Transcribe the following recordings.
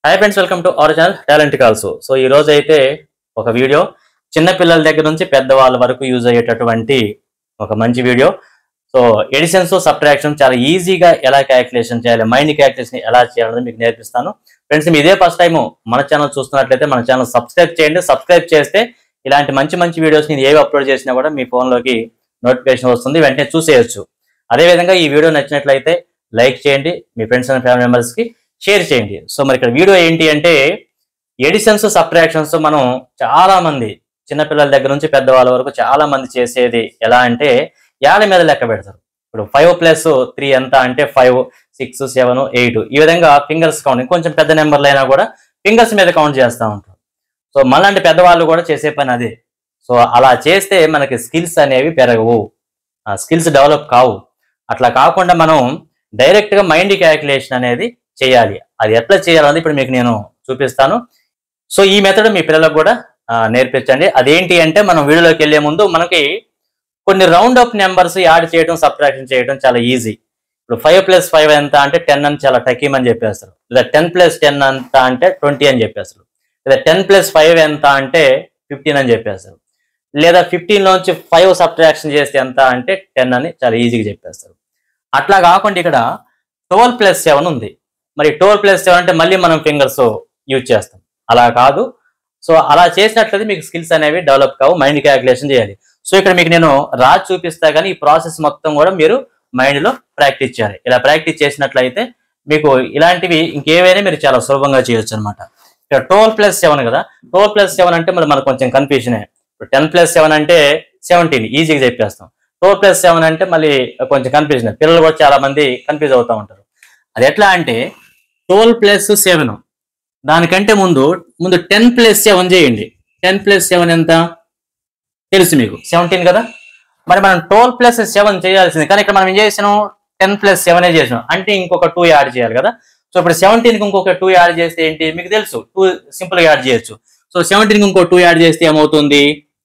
hi friends welcome to our channel talent calls so ఈ రోజు అయితే ఒక వీడియో చిన్న పిల్లల దగ్గర నుంచి పెద్దవాళ్ళ వరకు యూజ్ అయ్యేటటువంటి ఒక మంచి వీడియో సో ఎడిషన్స్ సబ్ట్రాక్షన్ చాలా ఈజీగా ఎలా క్యాలిక్యులేషన్ చేయాలి మైండ్ క్యాలిక్యులేషన్ ఎలా చేయాలని మీకు నేర్పిస్తాను ఫ్రెండ్స్ మీ ఇదే ఫస్ట్ టైం మన ఛానల్ చూస్తున్నట్లయితే మన ఛానల్ సబ్స్క్రైబ్ చేయండి సబ్స్క్రైబ్ చేస్తే ఇలాంటి మంచి మంచి వీడియోస్ నేను ఏవి అప్లోడ్ చేసినా కూడా మీ ఫోన్లోకి నోటిఫికేషన్ వస్తుంది వెంటనే చూసేయచ్చు అదేవిధంగా ఈ వీడియో నచ్చినట్లయితే లైక్ చేయండి మీ ఫ్రెండ్స్ అండ్ ఫ్యామిలీ మెంబర్స్కి షేర్ చేయండి సో మరి ఇక్కడ వీడియో ఏంటి అంటే ఎడిషన్స్ సబ్ట్రాక్షన్స్ మనం చాలా మంది చిన్నపిల్లల దగ్గర నుంచి పెద్దవాళ్ళ వరకు చాలా మంది చేసేది ఎలా అంటే యాల మీద లెక్క పెడతారు ఇప్పుడు ఫైవ్ ప్లస్ త్రీ ఎంత అంటే ఫైవ్ సిక్స్ సెవెన్ ఎయిట్ ఈ విధంగా ఫింగర్స్ కౌంట్ కొంచెం పెద్ద నెంబర్లు అయినా కూడా ఫింగర్స్ మీద కౌంట్ చేస్తూ ఉంటారు సో మళ్ళంటి పెద్దవాళ్ళు కూడా చేసే పని అదే సో అలా చేస్తే మనకి స్కిల్స్ అనేవి పెరగవు ఆ స్కిల్స్ డెవలప్ కావు అట్లా కాకుండా మనం డైరెక్ట్ గా మైండ్ క్యాలిక్యులేషన్ అనేది చేయాలి అది ఎట్లా చేయాలని ఇప్పుడు మీకు నేను చూపిస్తాను సో ఈ మెథడ్ మీ పిల్లలకు కూడా ఆ, నేర్పించండి అదేంటి అంటే మనం వీడియోలోకి వెళ్లే ముందు మనకి కొన్ని రౌండ్ అప్ నెంబర్స్ యాడ్ చేయడం సబ్ట్రాక్షన్ చేయడం చాలా ఈజీ ఇప్పుడు ఫైవ్ ప్లస్ ఫైవ్ ఎంత అంటే టెన్ అని చాలా టకీమ్ అని చెప్పేస్తారు లేదా టెన్ ప్లస్ టెన్ ఎంత అంటే ట్వంటీ అని చెప్పేస్తారు లేదా టెన్ ప్లస్ ఫైవ్ ఎంత అంటే ఫిఫ్టీన్ అని చెప్పేస్తారు లేదా ఫిఫ్టీన్ లోంచి ఫైవ్ సబ్ట్రాక్షన్ చేస్తే ఎంత అంటే టెన్ అని చాలా ఈజీగా చెప్పేస్తారు అట్లా కాకుండా ఇక్కడ ట్వెల్వ్ ప్లస్ సెవెన్ ఉంది మరి ట్వెల్వ్ ప్లస్ సెవెన్ అంటే మళ్ళీ మనం ఫింగర్స్ యూజ్ చేస్తాం అలా కాదు సో అలా చేసినట్లయితే మీకు స్కిల్స్ అనేవి డెవలప్ కావు మైండ్ క్యాలిక్యులేషన్ చేయాలి సో ఇక్కడ మీకు నేను రాజ్ చూపిస్తా కానీ ఈ ప్రాసెస్ మొత్తం కూడా మీరు మైండ్ లో ప్రాక్టీస్ చేయాలి ఇలా ప్రాక్టీస్ చేసినట్లయితే మీకు ఇలాంటివి ఇంకేవైనా మీరు చాలా సులభంగా చేయొచ్చు అనమాట ఇక్కడ ట్వెల్వ్ ప్లస్ సెవెన్ కదా ట్వెల్వ్ ప్లస్ సెవెన్ అంటే మరి మనకు కొంచెం కన్ఫ్యూజనే ఇప్పుడు టెన్ ప్లస్ సెవెన్ అంటే సెవెంటీన్ ఈజీగా చెప్పేస్తాం ట్వెల్వ్ ప్లస్ సెవెన్ అంటే మళ్ళీ కొంచెం కన్ఫ్యూజన్ పిల్లలు కూడా చాలా మంది కన్ఫ్యూజ్ అవుతూ ఉంటారు అది ఎట్లా అంటే ట్వెల్వ్ ప్లస్ సెవెన్ దానికంటే ముందు ముందు టెన్ ప్లస్ సెవెన్ చేయండి టెన్ ప్లస్ సెవెన్ ఎంత తెలుసు మీకు సెవెంటీన్ కదా మరి మనం ట్వెల్వ్ ప్లస్ సెవెన్ చేయాల్సింది కానీ ఇక్కడ మనం ఏం చేసాం టెన్ ప్లస్ సెవెన్ చేసాం అంటే ఇంకొక టూ యాడ్ చేయాలి కదా సో ఇప్పుడు సెవెంటీన్ కి ఇంకొక టూ యాడ్ చేస్తే ఏంటి మీకు తెలుసు టూ సింపుల్ గా యాడ్ చేయొచ్చు సో సెవెంటీన్ కి ఇంకో టూ యాడ్ చేస్తే ఏమవుతుంది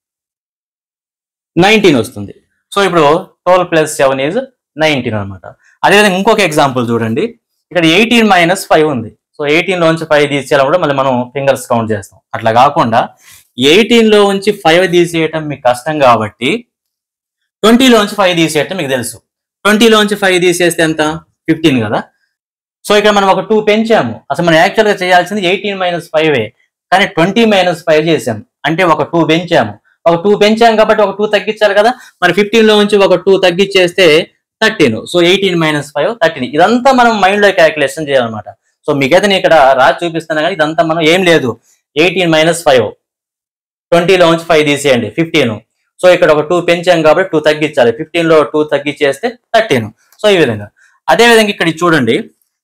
నైన్టీన్ వస్తుంది సో ఇప్పుడు twelve plus seven is nineteen అనమాట అదేవిధంగా ఇంకొక ఎగ్జాంపుల్ చూడండి ఇక్కడ ఎయిటీన్ మైనస్ ఫైవ్ ఉంది సో ఎయిటీన్ లోంచి ఫైవ్ తీసేయాలప్పుడు మళ్ళీ మనం ఫింగర్స్ కౌంట్ చేస్తాం అట్లా కాకుండా ఎయిటీన్ లో ఉంచి ఫైవ్ తీసేయటం మీకు కష్టం కాబట్టి ట్వంటీలోంచి ఫైవ్ తీసేయటం మీకు తెలుసు ట్వంటీలోంచి ఫైవ్ తీసేస్తే ఎంత ఫిఫ్టీన్ కదా సో ఇక్కడ మనం ఒక టూ పెంచాము అసలు మనం యాక్చువల్ గా చేయాల్సింది ఎయిటీన్ మైనస్ ఫైవ్ కానీ ట్వంటీ మైనస్ ఫైవ్ చేసాము అంటే ఒక టూ పెంచాము ఒక టూ పెంచాం కాబట్టి ఒక టూ తగ్గించాలి కదా మరి ఫిఫ్టీన్ లో ఉంచి ఒక టూ తగ్గించేస్తే thirteen so eighteen minus five thirteen ఇదంతా మనం మైండ్ లో క్యాలిక్యులేషన్ చేయాలన్నమాట సో మీకైతే నేను ఇక్కడ రాసి చూపిస్తాను కానీ ఇదంతా మనం ఏం లేదు ఎయిటీన్ మైనస్ ఫైవ్ ట్వంటీలో ఉంచి ఫైవ్ తీసేయండి ఫిఫ్టీన్ సో ఇక్కడ ఒక టూ పెంచాం కాబట్టి టూ తగ్గించాలి ఫిఫ్టీన్ లో టూ తగ్గించేస్తే థర్టీన్ సో ఈ విధంగా అదే విధంగా ఇక్కడ ఇది చూడండి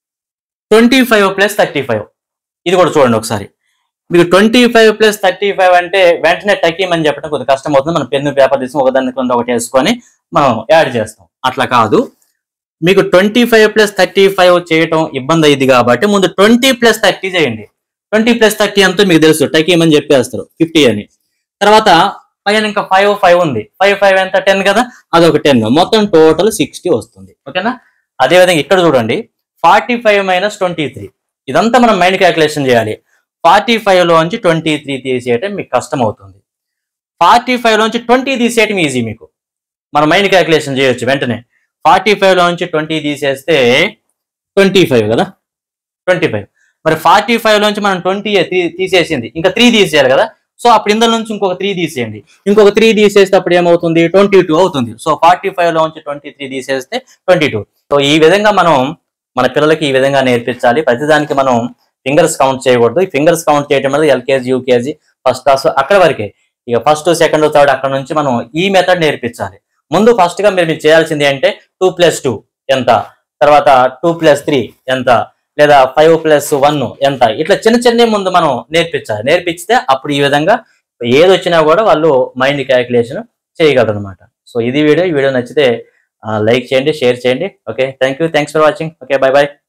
twenty five plus thirty five ఇది కూడా చూడండి ఒకసారి మీకు twenty five plus thirty five అంటే వెంటనే టకీమని చెప్పడం కొద్దిగా కష్టం అవుతుంది మనం పెన్ను పేపర్ తీసుకుని ఒకదాని కింద ఒకటి వేసుకొని మనం యాడ్ చేస్తాం అట్లా కాదు మీకు twenty five plus thirty five చేయటం ఇబ్బంది అయ్యింది కాబట్టి ముందు ట్వంటీ ప్లస్ థర్టీ చేయండి ట్వంటీ ప్లస్ థర్టీ అంతా మీకు తెలుసు టకీమ్ అని చెప్పేస్తారు ఫిఫ్టీ అని తర్వాత పైన ఇంకా ఫైవ్ ఫైవ్ ఉంది ఫైవ్ ఫైవ్ ఎంత టెన్ కదా అదొక టెన్ మొత్తం టోటల్ సిక్స్టీ వస్తుంది ఓకేనా అదే విధంగా ఇక్కడ చూడండి forty five minus twenty three ఇదంతా మనం మైండ్ క్యాలిక్యులేషన్ చేయాలి ఫార్టీ ఫైవ్ లోంచి ట్వంటీ త్రీ తీసేయటం మీకు కష్టం అవుతుంది ఫార్టీ ఫైవ్ లోంచి ట్వంటీ తీసేయటం ఈజీ మీకు మనం మైండ్ క్యాలిక్యులేషన్ చేయొచ్చు వెంటనే ఫార్టీ ఫైవ్ లోంచి ట్వంటీ తీసేస్తే ట్వంటీ ఫైవ్ కదా ట్వంటీ ఫైవ్ మరి ఫార్టీ ఫైవ్ లోంచి మనం ట్వంటీ తీసేసింది ఇంకా త్రీ తీసేయాలి కదా సో అప్పుడు ఇందులో నుంచి ఇంకొక త్రీ తీసేయండి ఇంకొక త్రీ తీసేస్తే అప్పుడు ఏమవుతుంది ట్వంటీ టూ అవుతుంది సో ఫార్టీ ఫైవ్ లోంచి ట్వంటీ త్రీ తీసేస్తే ట్వంటీ టూ సో ఈ విధంగా మనం మన పిల్లలకి ఈ విధంగా నేర్పించాలి ప్రతిదానికి మనం ఫింగర్స్ కౌంట్ చేయకూడదు ఈ ఫింగర్స్ కౌంట్ చేయడం వల్ల ఎల్కేజీ యూకేజీ ఫస్ట్ క్లాస్ అక్కడ వరకే ఇక ఫస్ట్ సెకండ్ థర్డ్ అక్కడ నుంచి మనం ఈ మెథడ్ నేర్పించాలి ముందు ఫస్ట్ గా మీరు మీరు చేయాల్సింది అంటే టూ ప్లస్ టూ ఎంత తర్వాత టూ ప్లస్ త్రీ ఎంత లేదా ఫైవ్ ప్లస్ వన్ ఎంత ఇట్లా చిన్న చిన్న ముందు మనం నేర్పించాలి నేర్పిస్తే అప్పుడు ఈ విధంగా ఏది వచ్చినా కూడా వాళ్ళు మైండ్ క్యాలిక్యులేషన్ చేయగలరు అనమాట సో ఇది వీడియో ఈ వీడియో నచ్చితే లైక్ చేయండి షేర్ చేయండి okay thank you thanks for watching okay bye bye